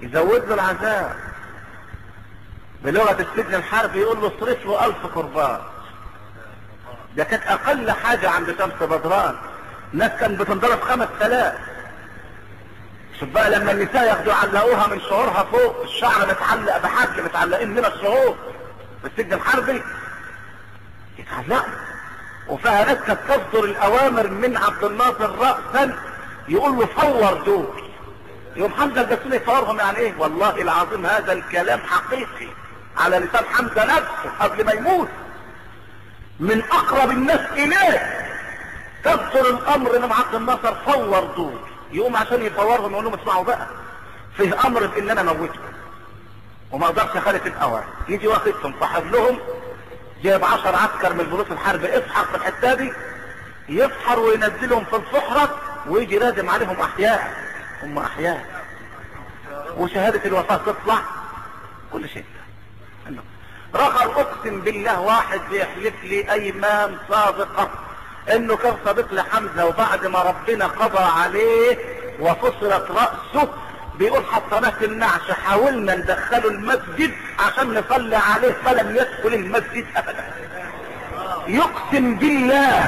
يزود له العذاب بلغة السجن الحربي يقول له اصرف له ألف قربان ده كانت أقل حاجة عند شمس بدران ناس كان بتنضرب خمس تلاف شوف بقى لما النساء ياخدوا يعلقوها من شعورها فوق الشعر متعلق بحبل متعلقين من الشعور في السجن الحربي يتعلقوا وفيها ناس كانت تصدر الاوامر من عبد الناصر راسا يقول له فور دول يوم حمزه الجسولي يفورهم يعني ايه والله العظيم هذا الكلام حقيقي على لسان حمزه نفسه قبل ما يموت من اقرب الناس اليه تصدر الامر من عبد الناصر فور دول يقوم عشان يفورهم يقول لهم اسمعوا بقى فيه امر في ان انا اموتكم وما اقدرش اخالف الاوامر يجي واخدهم صاحب لهم جايب عشر عسكر من بلوس الحرب افحر في الحته دي يفحر وينزلهم في الصحراء ويجي لازم عليهم احياء هم احياء وشهادة الوفاة تطلع كل شيء رخر اقسم بالله واحد بيحلف لي ايمان صادقة انه كان صديق لحمزة وبعد ما ربنا قضى عليه وفصلت رأسه بيقول حطيناه في النعش حاولنا ندخله المسجد عشان نصلي عليه فلم يدخل المسجد ابدا يقسم بالله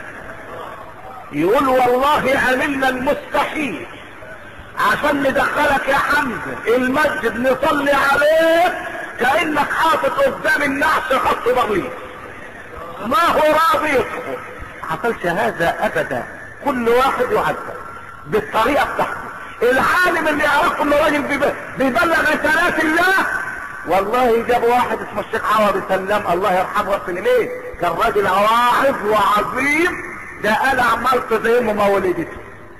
يقول والله عملنا المستحيل عشان ندخلك يا حمزة المسجد نصلي عليه كأنك حاطط قدام النعش خط برلين ما هو راضي يدخل حصلش هذا ابدا كل واحد يعذب بالطريقة بتاعته العالم اللي يعرفه انه راجل بيبلغ رسالات الله والله جاب واحد اسمه الشيخ عوض سلام الله يرحمه ويغفر اليه كان راجل واعظ وعظيم ده قال عمال زي ما ولدته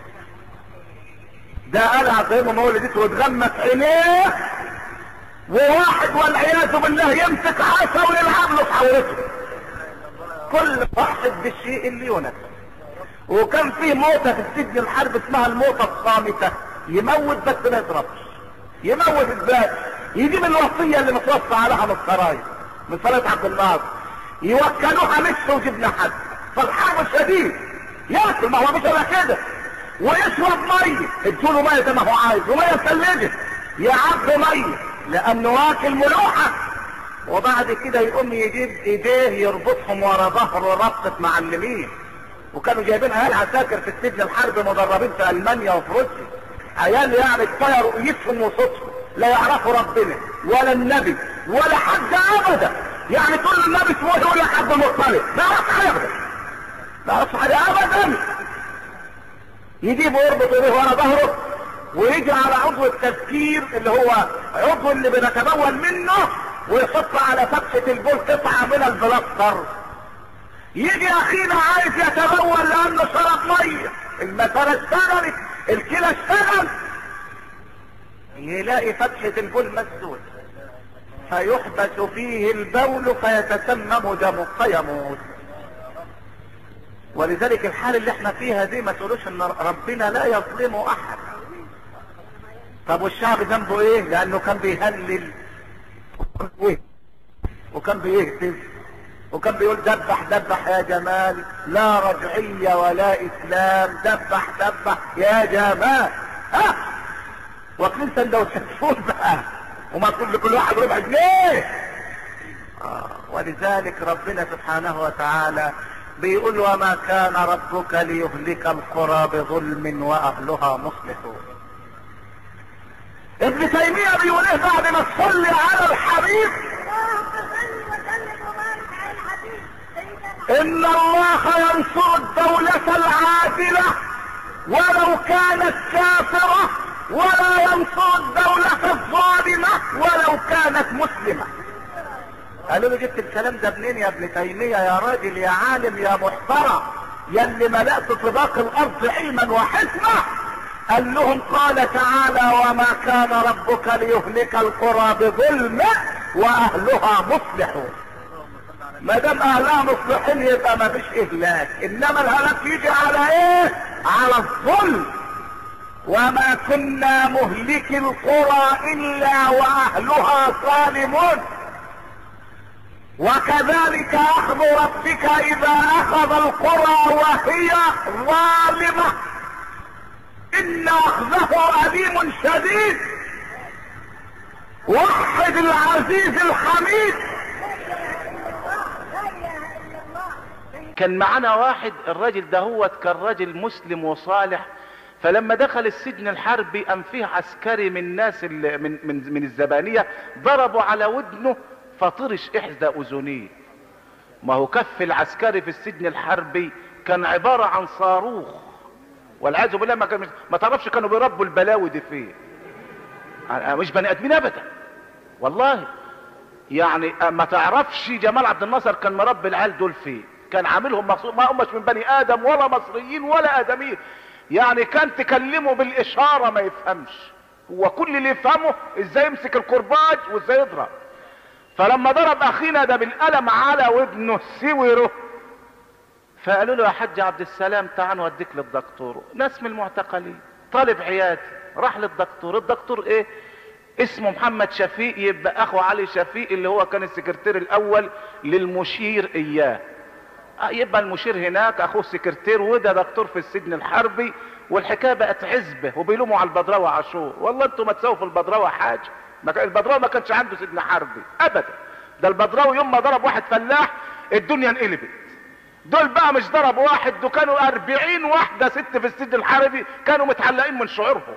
ده قال زي ما ولدته واتغمس عينيه وواحد والعياذ بالله يمسك عصا ويلعب له في حورته كل واحد بالشيء اللي يناسبه وكان في موتة في السجن الحرب اسمها الموتة الصامتة يموت بس ما يضربش يموت ازاي يجيب الوصية اللي متوصى عليها من السرايا من سرايا عبد الناصر يوكلوها لسه وجبنا حد فرحان شديد ياكل ما هو مش الا كده ويشرب ميه ادوا له ميه زي ما هو عايز وميه ثلجت يعبي ميه لانه واكل ملوحه وبعد كده يقوم يجيب ايديه يربطهم ورا ظهره ربطة معلمين وكانوا جايبين عيال عساكر في السجن الحرب مدربين في المانيا وفي روسيا عيال يعني كفايه رؤيتهم وصوتهم لا يعرفوا ربنا ولا النبي ولا حد ابدا يعني تقول النبي اسمه ايه يقول لك عبد المطلب لا يعرف حاجه ابدا لا يعرف حاجه ابدا يجيبوا يربطوا به ورا ظهره ويجي على عضو التذكير اللي هو عضو اللي بنتبول منه ويحط على فتحة البول قطعة من البلاستر يجي اخينا عايز يتبول لانه شرب ميه المسألة اشتغلت الكلى اشتغل يلاقي فتحة البول مسدود فيحبس فيه البول فيتسمم دمه فيموت ولذلك الحال اللي احنا فيها دي ما تقولوش ان ربنا لا يظلم احد طب والشعب ذنبه ايه لانه كان بيهلل وكان بيهتف وكان بيقول دبح دبح يا جمال لا رجعية ولا اسلام دبح دبح يا جمال ها واكلين سندوتشات فول بقى وما تقول لكل واحد ربع جنيه آه ولذلك ربنا سبحانه وتعالى بيقول وما كان ربك ليهلك القرى بظلم واهلها مصلحون ابن تيمية بيقول ايه بعد ما تصلي على الحبيب ان الله ينصر الدولة العادلة ولو كانت كافرة ولا ينصر الدولة الظالمة ولو كانت مسلمة قالوا له جبت الكلام ده منين يا ابن تيمية يا راجل يا عالم يا محترم يا اللي ملأت طباق الارض علما وحكمة قال لهم قال تعالى وما كان ربك ليهلك القرى بظلم واهلها مصلحون ما دام اهلها مصلحين يبقى ما فيش اهلاك انما الهلاك يجي على ايه على الظلم وما كنا مهلك القرى الا واهلها ظالمون وكذلك اخذ ربك اذا اخذ القرى وهي ظالمه ان اخذه اليم شديد وحد العزيز الحميد كان معانا واحد الراجل دهوت كان راجل مسلم وصالح فلما دخل السجن الحربي قام فيه عسكري من ناس ال- من من من الزبانيه ضربوا على ودنه فطرش احدى اذنيه ما هو كف العسكري في السجن الحربي كان عباره عن صاروخ والعياذ بالله ما كان ما تعرفش كانوا بيربوا البلاوي دي فين أنا مش بني ادمين ابدا والله يعني ما تعرفش جمال عبد الناصر كان مربي العيال دول فين كان عاملهم مخصوص ما همش من بني ادم ولا مصريين ولا ادميين يعني كان تكلمه بالاشاره ما يفهمش هو كل اللي يفهمه ازاي يمسك الكرباج وازاي يضرب فلما ضرب اخينا ده بالقلم على ودنه سوره فقالوا له يا حاج عبد السلام تعال نوديك للدكتور ناس من المعتقلين طالب عيادي راح للدكتور الدكتور ايه اسمه محمد شفيق يبقى اخو علي شفيق اللي هو كان السكرتير الاول للمشير اياه آه، يبقى المشير هناك اخوه سكرتير وده دكتور في السجن الحربي والحكايه بقت عزبه وبيلوموا على البدراوه عاشور والله انتوا ما تساووا في البدراوه حاجه ما كان البدراوه ما كانش عنده سجن حربي ابدا ده البدراوي يوم ما ضرب واحد فلاح الدنيا انقلبت دول بقى مش ضرب واحد دول كانوا أربعين واحدة ست في السجن الحربي كانوا متعلقين من شعورهم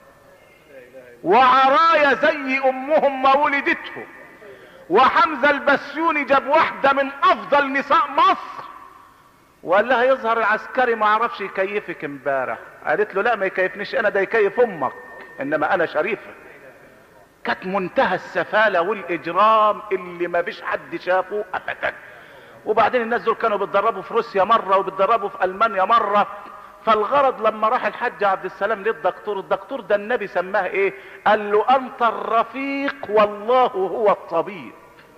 وعرايا زي امهم ما ولدته وحمزة البسيوني جاب واحدة من افضل نساء مصر وقال لها يظهر العسكري ما عرفش يكيفك امبارح قالت له لا ما يكيفنيش انا ده يكيف امك انما انا شريفه كانت منتهى السفاله والاجرام اللي ما بيش حد شافه ابدا وبعدين الناس دول كانوا بيتدربوا في روسيا مره وبيتدربوا في المانيا مره فالغرض لما راح الحاج عبد السلام للدكتور الدكتور ده النبي سماه ايه قال له انت الرفيق والله هو الطبيب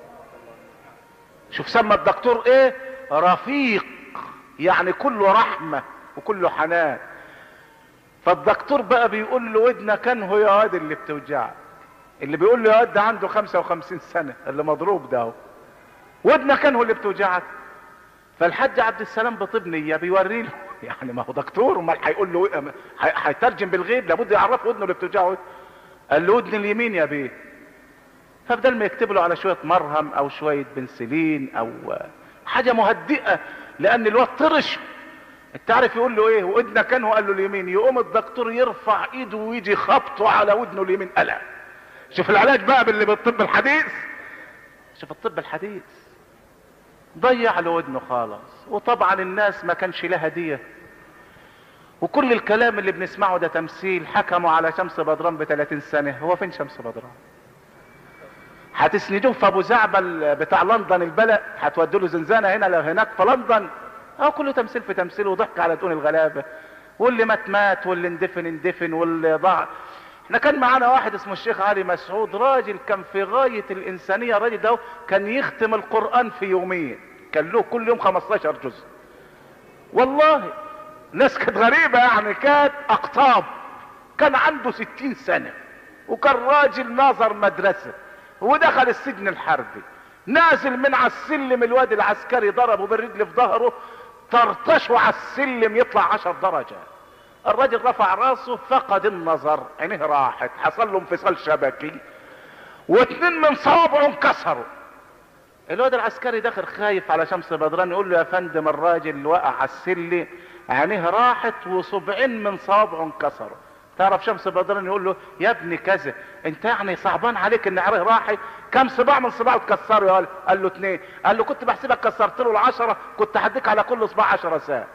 شوف سمى الدكتور ايه رفيق يعني كله رحمة وكله حنان فالدكتور بقى بيقول له ودنك كان هو يا واد اللي بتوجعك اللي بيقول له يا واد ده عنده 55 سنة اللي مضروب ده اهو ودنك كان هو اللي بتوجعك فالحاج عبد السلام بطيب نية بيوري له يعني ما هو دكتور امال هيقول له إيه؟ هي- هيترجم بالغيب لابد يعرفه ودنه اللي بتوجعه قال له ودن اليمين يا بيه فبدل ما يكتب له على شويه مرهم او شويه بنسلين او حاجه مهدئه لان الواد طرش انت عارف يقول له ايه ودنه كان هو قال له اليمين يقوم الدكتور يرفع ايده ويجي خبطه على ودنه اليمين قلق شوف العلاج بقى باللي بالطب الحديث شوف الطب الحديث ضيع له ودنه خالص وطبعا الناس ما كانش لها ديه وكل الكلام اللي بنسمعه ده تمثيل حكموا على شمس بدران ب 30 سنه هو فين شمس بدران هتسندوه في ابو زعبل بتاع لندن البلد هتودوا له زنزانه هنا لو هناك في لندن اه كله تمثيل في تمثيل وضحك على دقون الغلابه واللي مات مات واللي اندفن اندفن واللي ضاع احنا كان معانا واحد اسمه الشيخ علي مسعود راجل كان في غايه الانسانيه الراجل ده كان يختم القران في يومين كان له كل يوم 15 جزء والله ناس كانت غريبه يعني كانت اقطاب كان عنده 60 سنه وكان راجل ناظر مدرسه ودخل السجن الحربي نازل من على السلم الواد العسكري ضربه بالرجل في ظهره طرطشه على السلم يطلع عشر درجات الراجل رفع راسه فقد النظر عينيه راحت حصل له انفصال شبكي واتنين من صوابعه انكسروا الواد العسكري داخل خايف على شمس بدران يقول له يا فندم الراجل اللي وقع على السلم عينيه راحت وصبعين من صوابعه انكسروا تعرف شمس بدران يقول له يا ابني كذا انت يعني صعبان عليك ان عينيه راحت كم صباع من صباعه اتكسروا يا ولد؟ قال له اتنين قال له كنت بحسبك كسرت له العشرة كنت هديك على كل صباع عشرة ساعة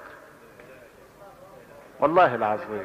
والله العظيم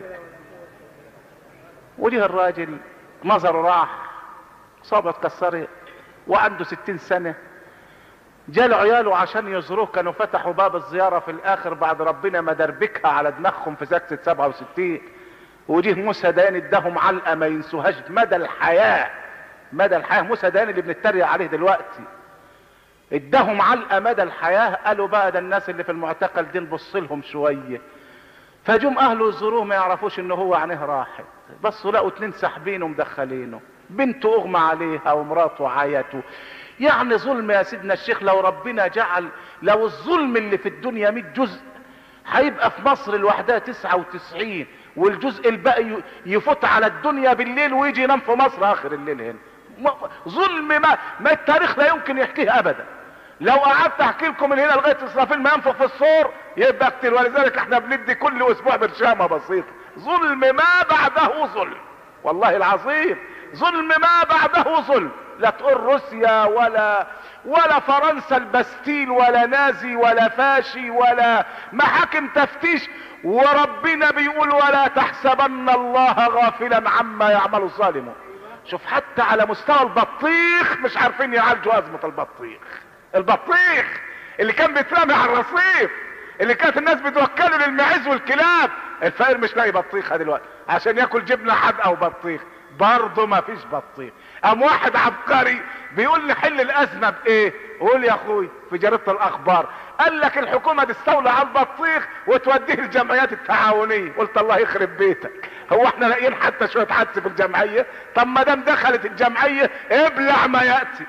وجه الراجل نظره راح صابه اتكسرت وعنده ستين سنة جال عياله عشان يزوروه كانوا فتحوا باب الزيارة في الاخر بعد ربنا ما دربكها على دماغهم في سكتة 67 وجه موسى دان اداهم علقة ما ينسوهاش مدى الحياة مدى الحياة موسى دان اللي بنتريق عليه دلوقتي اداهم علقة مدى الحياة قالوا بقى ده الناس اللي في المعتقل دي نبص لهم شوية فجم اهله يزوروه ما يعرفوش ان هو عينيه راحت بصوا لقوا اتنين ساحبينه ومدخلينه بنته اغمى عليها ومراته عيته يعني ظلم يا سيدنا الشيخ لو ربنا جعل لو الظلم اللي في الدنيا 100 جزء هيبقى في مصر لوحدها 99 والجزء الباقي يفوت على الدنيا بالليل ويجي ينام في مصر اخر الليل هنا ظلم ما, ما التاريخ لا يمكن يحكيه ابدا لو قعدت احكي لكم من هنا لغايه اسرافيل ما ينفخ في الصور يبقى كتير ولذلك احنا بندي كل اسبوع برشامه بسيطه ظلم ما بعده ظلم والله العظيم ظلم ما بعده ظلم لا تقول روسيا ولا ولا فرنسا البستيل ولا نازي ولا فاشي ولا محاكم تفتيش وربنا بيقول ولا تحسبن الله غافلا عما يعمل الظالمون شوف حتى على مستوى البطيخ مش عارفين يعالجوا ازمه البطيخ البطيخ اللي كان بيترمي على الرصيف اللي كانت الناس بتوكله للمعز والكلاب الفقير مش لاقي بطيخه دلوقتي عشان ياكل جبنه حدقه وبطيخ برضه ما فيش بطيخ قام واحد عبقري بيقول نحل الازمه بايه قول يا اخوي في جريده الاخبار قال لك الحكومه تستولى على البطيخ وتوديه الجمعيات التعاونيه قلت الله يخرب بيتك هو احنا لاقيين حتى شويه حدس في الجمعيه طب ما دام دخلت الجمعيه ابلع ما ياتي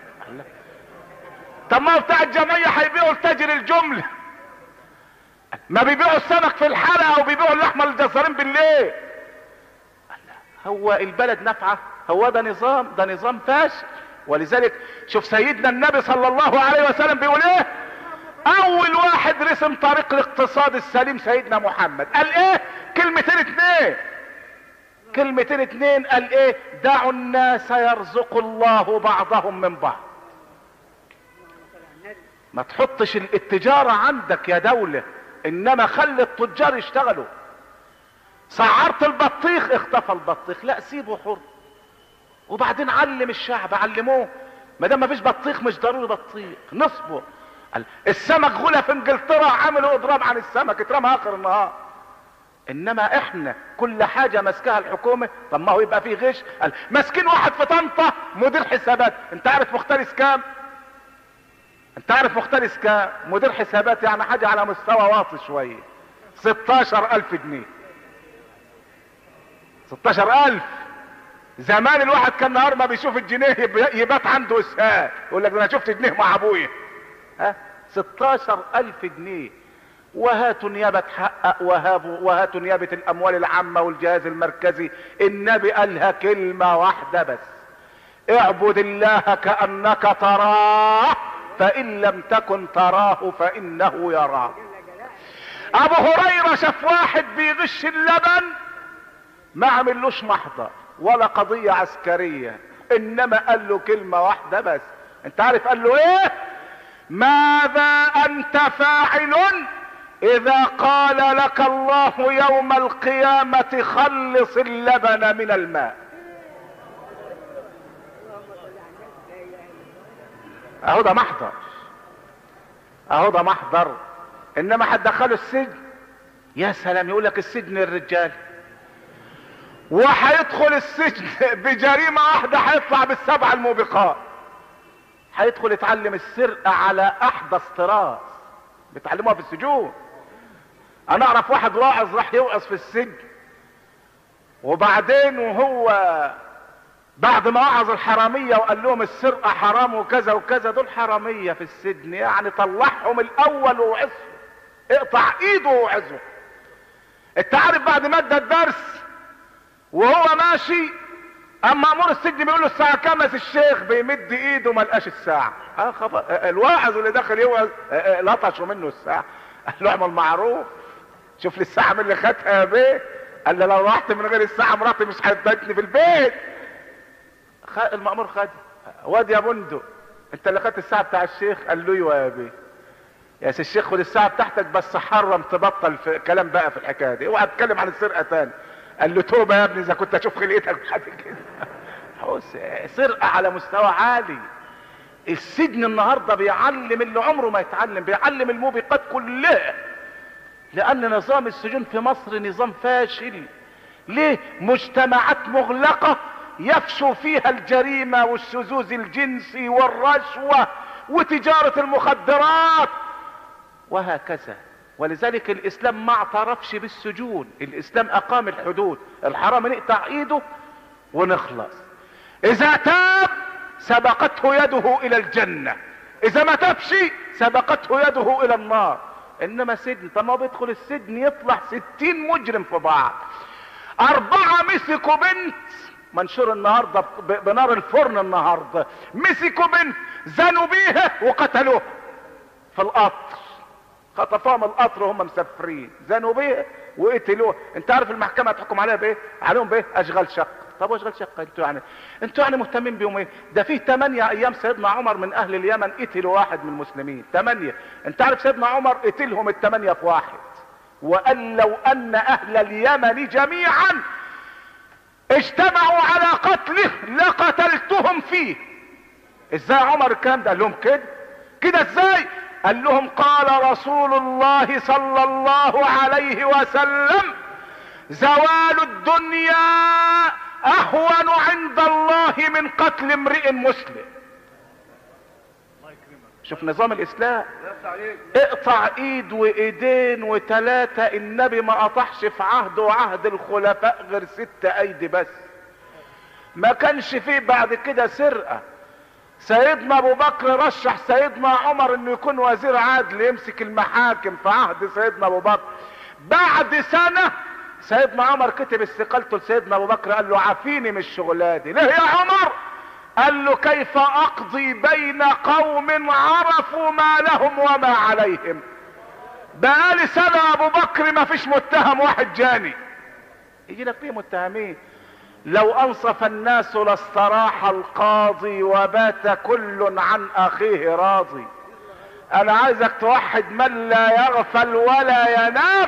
طب ما بتاع الجمعيه هيبيعوا لتاجر الجمله ما بيبيعوا السمك في الحلقه وبيبيعوا اللحمه للجزارين بالليل هو البلد نافعه هو ده نظام ده نظام فاشل ولذلك شوف سيدنا النبي صلى الله عليه وسلم بيقول ايه اول واحد رسم طريق الاقتصاد السليم سيدنا محمد قال ايه كلمتين اتنين كلمتين اتنين قال ايه دعوا الناس يرزق الله بعضهم من بعض ما تحطش التجارة عندك يا دولة انما خلي التجار يشتغلوا سعرت البطيخ اختفى البطيخ لا سيبه حر وبعدين علم الشعب علموه ما دام مفيش بطيخ مش ضروري بطيخ نصبر السمك غلا في انجلترا عملوا اضراب عن السمك اترمى اخر النهار انما احنا كل حاجه ماسكاها الحكومه طب ما هو يبقى فيه غش قال ماسكين واحد في طنطا مدير حسابات انت عارف مختلس كام انت عارف مختلس كام مدير حسابات يعني حاجه على مستوى واطي شويه 16000 جنيه 16000 زمان الواحد كان نهار ما بيشوف الجنيه يبات عنده اسهال يقول لك انا شفت جنيه مع ابويا ها 16000 جنيه وهاتوا نيابة تحقق وهابوا وهاتوا نيابة الأموال العامة والجهاز المركزي النبي قالها كلمة واحدة بس اعبد الله كأنك تراه فإن لم تكن تراه فإنه يراك أبو هريرة شاف واحد بيغش اللبن ما عملوش محضر ولا قضية عسكرية انما قال له كلمة واحدة بس انت عارف قال له ايه ماذا انت فاعل اذا قال لك الله يوم القيامة خلص اللبن من الماء اهو ده محضر اهو ده محضر انما هتدخله السجن يا سلام يقول لك السجن الرجال وهيدخل السجن بجريمة واحدة هيطلع بالسبع الموبقات هيدخل يتعلم السرقة على احدث طراز بيتعلموها في السجون انا اعرف واحد واعظ راح يوعظ في السجن وبعدين وهو بعد ما وعظ الحرامية وقال لهم السرقة حرام وكذا وكذا دول حرامية في السجن يعني طلعهم الاول ووعظهم اقطع ايده ووعظه انت عارف بعد ما ادى الدرس وهو ماشي اما امور السجن بيقول له الساعه كام يا الشيخ بيمد ايده ما لقاش الساعه اه خبر الواعظ اللي داخل يوعظ لطشوا منه الساعه قال له اعمل معروف شوف لي الساعه من اللي خدها يا بيه قال له لو رحت من غير الساعه مراتي مش هتباتني في البيت خ... المأمور خد واد يا بندق انت اللي خدت الساعه بتاع الشيخ قال له ايوه يا بيه يا سي الشيخ خد الساعه بتاعتك بس حرم تبطل في كلام بقى في الحكايه دي اوعى تتكلم عن السرقه تاني قال له توبه يا ابني اذا كنت اشوف خلقتك بعد كده سرقه على مستوى عالي السجن النهارده بيعلم اللي عمره ما يتعلم بيعلم الموبقات كلها لان نظام السجون في مصر نظام فاشل ليه مجتمعات مغلقه يفشو فيها الجريمه والشذوذ الجنسي والرشوه وتجاره المخدرات وهكذا ولذلك الاسلام ما اعترفش بالسجون الاسلام اقام الحدود الحرام نقطع ايده ونخلص اذا تاب سبقته يده الى الجنة اذا ما تابش سبقته يده الى النار انما سجن طب ما بيدخل السجن يطلع ستين مجرم في بعض اربعة مسكوا بنت منشور النهارده ب- بنار الفرن النهارده مسكوا بنت زنوا بيها وقتلوها في القطر خطفوها من القطر وهم مسافرين زنوا بيها وقتلوها انت عارف المحكمه هتحكم عليها بايه عليهم بايه اشغال شقه طب واشغال شقه انتوا يعني انتوا يعني مهتمين بيهم ايه ده في ثمانية ايام سيدنا عمر من اهل اليمن قتلوا واحد من المسلمين ثمانية انت عارف سيدنا عمر قتلهم الثمانية في واحد وقال لو ان اهل اليمن جميعا اجتمعوا على قتله لقتلتهم فيه ازاي عمر الكلام ده قال لهم كده كده ازاي قال لهم قال رسول الله صلى الله عليه وسلم زوال الدنيا اهون عند الله من قتل امرئ مسلم شوف نظام الاسلام اقطع ايد وايدين وتلاتة النبي ما قطعش في عهده وعهد الخلفاء غير ست ايدي بس ما كانش فيه بعد كده سرقة سيدنا ابو بكر رشح سيدنا عمر انه يكون وزير عدل يمسك المحاكم في عهد سيدنا ابو بكر بعد سنة سيدنا عمر كتب استقالته لسيدنا ابو بكر قال له عافيني من الشغلانه دي ليه يا عمر قال له كيف اقضي بين قوم عرفوا ما لهم وما عليهم بقالي سنة ابو بكر ما فيش متهم واحد جاني يجي لك فيه متهمين لو انصف الناس لاستراح القاضي وبات كل عن اخيه راضي انا عايزك توحد من لا يغفل ولا ينام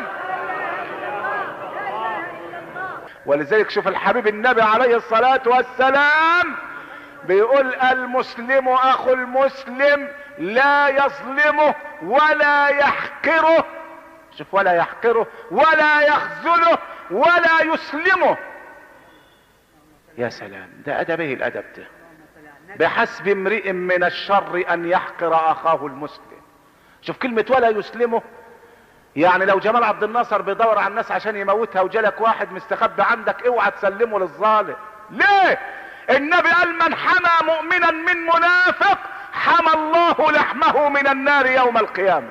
ولذلك شوف الحبيب النبي عليه الصلاة والسلام بيقول المسلم اخو المسلم لا يظلمه ولا يحقره شوف ولا يحقره ولا يخذله ولا يسلمه يا سلام ده ادب ايه الادب ده بحسب امرئ من الشر ان يحقر اخاه المسلم شوف كلمة ولا يسلمه يعني لو جمال عبد الناصر بيدور على الناس عشان يموتها وجالك واحد مستخبي عندك اوعى تسلمه للظالم ليه النبي قال من حمى مؤمنا من منافق حمى الله لحمه من النار يوم القيامة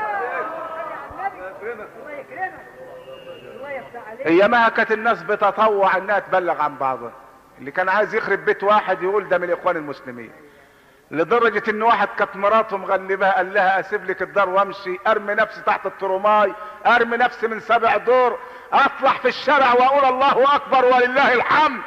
هي ما كانت الناس بتطوع انها تبلغ عن بعضها اللي كان عايز يخرب بيت واحد يقول ده من اخوان المسلمين لدرجة ان واحد كانت مراته مغلبها قال لها اسيب لك الدار وامشي ارمي نفسي تحت الترماي ارمي نفسي من سبع دور اطلع في الشارع واقول الله اكبر ولله الحمد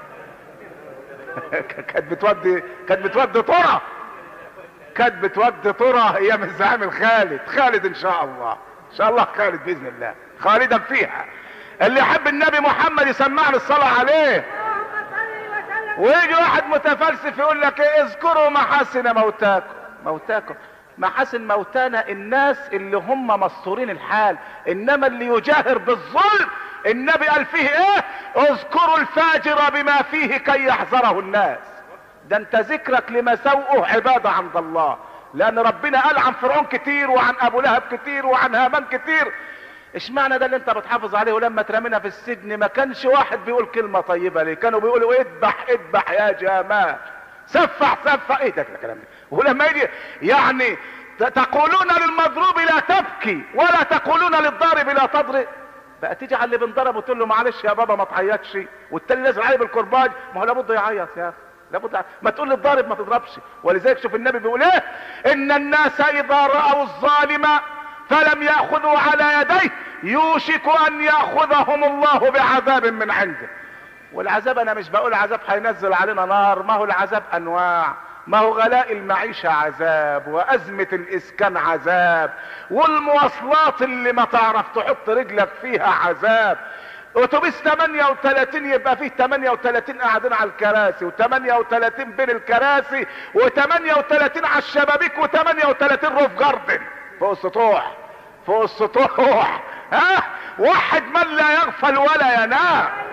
كانت بتودي كانت بتودي طرة كانت بتودي طرة ايام الزعيم الخالد خالد ان شاء الله ان شاء الله خالد باذن الله خالدا فيها اللي يحب النبي محمد يسمعني الصلاة عليه ويجي واحد متفلسف يقول لك ايه اذكروا محاسن موتاكم موتاكم محاسن موتانا الناس اللي هم مستورين الحال انما اللي يجاهر بالظلم النبي قال فيه ايه اذكروا الفاجر بما فيه كي يحذره الناس ده انت ذكرك لمساوئه عبادة عند الله لان ربنا قال عن فرعون كتير وعن ابو لهب كتير وعن هامان كتير اشمعنى ده اللي انت بتحافظ عليه ولما ترمينا في السجن ما كانش واحد بيقول كلمة طيبة ليه كانوا بيقولوا اذبح اذبح يا جمال سفح سفح ايه ده الكلام ده ولما يجي يعني تقولون للمضروب لا تبكي ولا تقولون للضارب لا تضرب بقى تيجي على اللي بنضرب وتقول له معلش يا بابا ما تعيطش والتاني نازل عليه بالكرباج ما هو لابد يعيط يا اخي لابد يعيط. ما تقول للضارب ما تضربش ولذلك شوف النبي بيقول ايه ان الناس اذا راوا الظالم فلم ياخذوا على يديه يوشك ان ياخذهم الله بعذاب من عنده والعذاب انا مش بقول عذاب هينزل علينا نار ما هو العذاب انواع ما هو غلاء المعيشة عذاب وازمة الاسكان عذاب والمواصلات اللي ما تعرف تحط رجلك فيها عذاب اتوبيس 38 يبقى فيه 38 قاعدين على الكراسي و38 بين الكراسي و38 على الشبابيك و38 روف جاردن فوق السطوح فوق السطوح ها واحد من لا يغفل ولا ينام